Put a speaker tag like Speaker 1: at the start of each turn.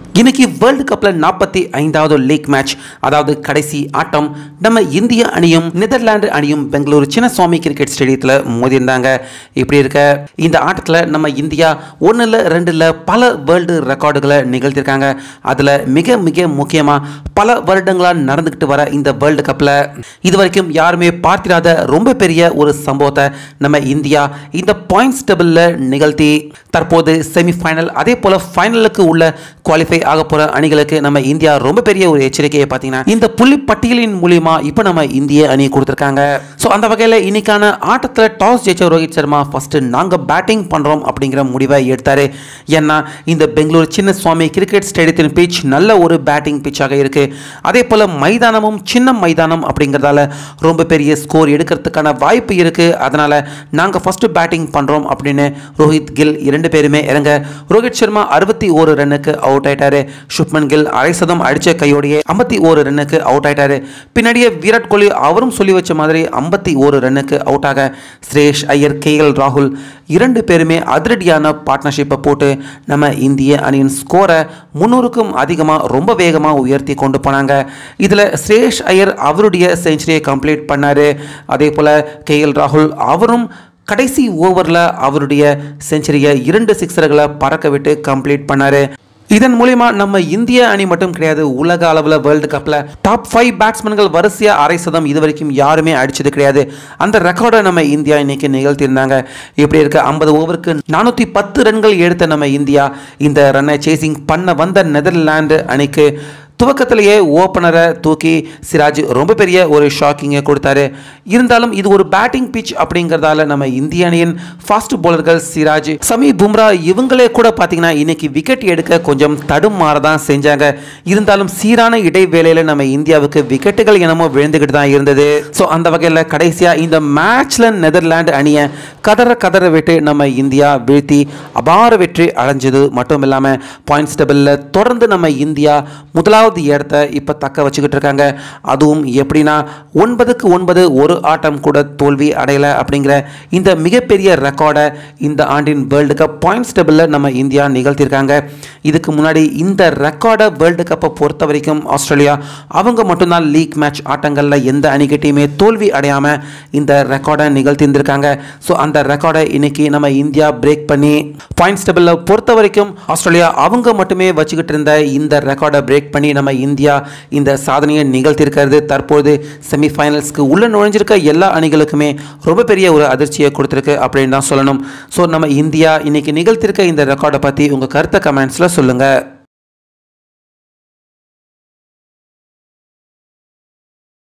Speaker 1: இன்னைக்கு வேர்ல்டு கப்பில் நாற்பத்தி ஐந்தாவது லீக் மேட்ச் அதாவது கடைசி ஆட்டம் நம்ம இந்திய அணியும் நெதர்லாந்து அணியும் பெங்களூரு சின்னசுவாமி கிரிக்கெட் ஸ்டேடியத்தில் மோதியிருந்தாங்க இப்படி இருக்க இந்த ஆட்டத்தில் நம்ம இந்தியா ஒன்றில் ரெண்டில் பல வேர்ல்டு ரெக்கார்டுகளை நிகழ்த்தியிருக்காங்க அதில் மிக மிக முக்கியமாக பல வருடங்களாக நடந்துக்கிட்டு வர இந்த வேர்ல்டு கப்பில் இது வரைக்கும் யாருமே பார்த்திராத ரொம்ப பெரிய ஒரு சம்பவத்தை நம்ம இந்தியா இந்த பாயிண்ட்ஸ் டேபிளில் நிகழ்த்தி தற்போது செமிஃபைனல் அதே போல் ஃபைனலுக்கு உள்ள குவாலிஃபை ஆக போகிற அணிகளுக்கு நம்ம இந்தியா ரொம்ப பெரிய ஒரு எச்சரிக்கையை பார்த்தீங்கன்னா இந்த புள்ளி பட்டியலின் மூலியமா இப்போ நம்ம இந்திய அணி கொடுத்துருக்காங்க ஸோ அந்த வகையில் இன்னைக்கான ஆட்டத்தில் டாஸ் ஜெயிச்ச ரோஹித் சர்மா ஃபஸ்ட்டு நாங்கள் பேட்டிங் பண்ணுறோம் அப்படிங்கிற முடிவை எடுத்தார் ஏன்னா இந்த பெங்களூர் சின்ன சுவாமி கிரிக்கெட் ஸ்டேடியத்தின் பிச் நல்ல ஒரு பேட்டிங் பிச்சாக இருக்குது அதே போல் மைதானமும் சின்ன மைதானம் அப்படிங்கிறதால ரொம்ப பெரிய ஸ்கோர் எடுக்கிறதுக்கான வாய்ப்பு இருக்குது அதனால் நாங்கள் ஃபஸ்ட்டு பேட்டிங் பண்ணுறோம் அப்படின்னு ரோஹித் கில் இரண்டு பேருமே இறங்க ரோஹித் சர்மா அறுபத்தி ஒரு ரன்னுக்கு அவுட் ஆயிட்டாரு சுப்மன் கில் அரை சதம் அடிச்ச கையோடையே ஐம்பத்தி ஒரு ரன்னுக்கு அவுட் ஆயிட்டாரு பின்னாடியே விராட் கோலி அவரும் சொல்லி வச்ச மாதிரி ஐம்பத்தி ஒரு ரன்னுக்கு அவுட் ஆக ஸ்ரேஷ் ஐயர் கே எல் ராகுல் இரண்டு பேருமே அதிரடியான பார்ட்னர்ஷிப்பை போட்டு நம்ம இந்திய அணியின் ஸ்கோரை முன்னூறுக்கும் அதிகமாக ரொம்ப வேகமாக உயர்த்தி கொண்டு போனாங்க இதில் ஸ்ரேஷ் ஐயர் அவருடைய செஞ்சுரியை கம்ப்ளீட் பண்ணார் அதே போல் கே எல் ராகுல் அவரும் கடைசி ஓவரில் அவருடைய செஞ்சுரியை இரண்டு சிக்ஸர்களை பறக்க விட்டு கம்ப்ளீட் பண்ணார் இதன் மூலிமா நம்ம இந்திய அணி மட்டும் கிடையாது உலக அளவில் வேர்ல்டு கப்பில் டாப் ஃபைவ் பேட்ஸ்மேன்கள் வரிசையாக அரை சதம் இது வரைக்கும் யாருமே அடிச்சது கிடையாது அந்த ரெக்கார்டை நம்ம இந்தியா இன்னைக்கு நிகழ்த்தியிருந்தாங்க இப்படி இருக்க ஐம்பது ஓவருக்கு நானூற்றி பத்து ரன்கள் எடுத்த நம்ம இந்தியா இந்த ரன்னை சேசிங் பண்ண வந்த நெதர்லாந்து அணிக்கு துவக்கத்திலேயே ஓப்பனரை தூக்கி சிராஜ் ரொம்ப பெரிய ஒரு ஷாக்கிங்கை கொடுத்தாரு இருந்தாலும் இது ஒரு பேட்டிங் பிச் அப்படிங்கிறதால நம்ம இந்திய அணியின் ஃபாஸ்ட் பவுலர்கள் சிராஜ் சமி பும்ரா இவங்களே கூட பார்த்தீங்கன்னா இன்னைக்கு விக்கெட் எடுக்க கொஞ்சம் தடுமாற தான் செஞ்சாங்க இருந்தாலும் சீரான இடைவேளையில் நம்ம இந்தியாவுக்கு விக்கெட்டுகள் என்னமோ விழுந்துக்கிட்டு தான் இருந்தது ஸோ அந்த வகையில் கடைசியாக இந்த மேட்ச்சில் நெதர்லாந்து அணியை கதற கதற விட்டு நம்ம இந்தியா வீழ்த்தி அபார வெற்றி அடைஞ்சது மட்டும் இல்லாமல் பாயிண்ட்ஸ் டேபிளில் தொடர்ந்து நம்ம இந்தியா முதலாவது இடத்த இப்போ தக்க வச்சுக்கிட்டு இருக்காங்க அதுவும் எப்படின்னா ஒன்பதுக்கு ஒன்பது ஒரு ஆட்டம் கூட தோல்வி அடையலை அப்படிங்கிற இந்த மிகப்பெரிய ரெக்கார்டை இந்த ஆண்டின் வேர்ல்டு கப் பாயிண்ட்ஸ் டேபிளில் நம்ம இந்தியா நிகழ்த்தியிருக்காங்க இதுக்கு முன்னாடி இந்த ரெக்கார்டை வேர்ல்டு கப்பை பொறுத்த வரைக்கும் ஆஸ்திரேலியா அவங்க மட்டும்தான் லீக் மேட்ச் ஆட்டங்களில் எந்த அணிக்கிட்டையுமே தோல்வி அடையாமல் இந்த ரெக்கார்டை நிகழ்த்தியிருந்திருக்காங்க ஸோ அந்த ரெக்கார்டை இன்னைக்கு நம்ம இந்தியா பிரேக் பண்ணி பாயிண்ட்ஸ் டேபிளில் பொறுத்த வரைக்கும் ஆஸ்திரேலியா அவங்க மட்டுமே வச்சுக்கிட்டு இருந்த இந்த ரெக்கார்டை பிரேக் பண்ணி நம்ம இந்தியா இந்த சாதனையை நிகழ்த்தியிருக்கிறது தற்போது செமிஃபைனல்ஸ்க்கு உள்ள நுழைஞ்சிருக்க எல்லா அணிகளுக்குமே ரொம்ப பெரிய ஒரு அதிர்ச்சியை கொடுத்துருக்கு அப்படின்னு தான் சொல்லணும் ஸோ நம்ம இந்தியா இன்னைக்கு நிகழ்த்திருக்க இந்த ரெக்கார்டை பற்றி உங்கள் கருத்தை கமெண்ட்ஸில் சொல்லுங்கள்